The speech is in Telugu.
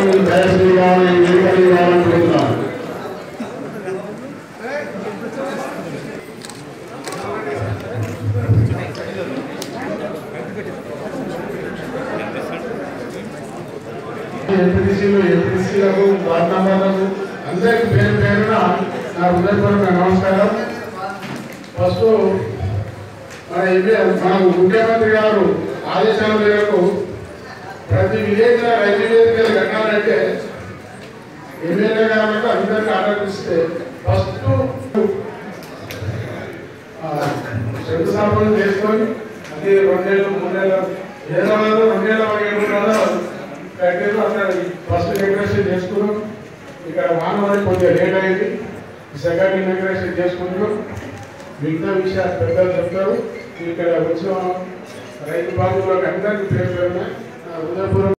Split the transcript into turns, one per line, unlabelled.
జయశ్రీ గారిని వేదికకి రావాలనుకుంటున్నాను ఎంపీటీసీలు ఎంపీటీసీలకు వార్డ్ మెంబర్లకు అందరికి పేరు పేరున నా హృదయపూర్వక నమస్కారం ఫస్ట్ మన ఎంపీ మన ముఖ్యమంత్రి గారు ఆదేశాల మేరకు ప్రతి విలేజ్ రైతు వేదికలు కట్టాలంటే ఎమ్మెల్యే గారు అందరికీ ఆర్డర్ ఇస్తే ఫస్ట్ శంకుస్థాపన చేసుకొని అది రెండేళ్ళు మూడేళ్ళు ఏదో రెండేళ్ళ ఏడున్నర కట్టారు అక్కడ ఫస్ట్ డెకరేషన్ చేసుకున్నాం ఇక్కడ వాన పడి కొద్దిగా లేట్ అయింది సెకండ్ ఇనాగ్రేషన్ చేసుకుంటున్నాం మిగతా విషయాలు పెద్దలు చెప్తారు ఇక్కడ వచ్చిన రైతు బాంధవులకు అందరికీ పేరు పేరున నా హృదయపూర్వక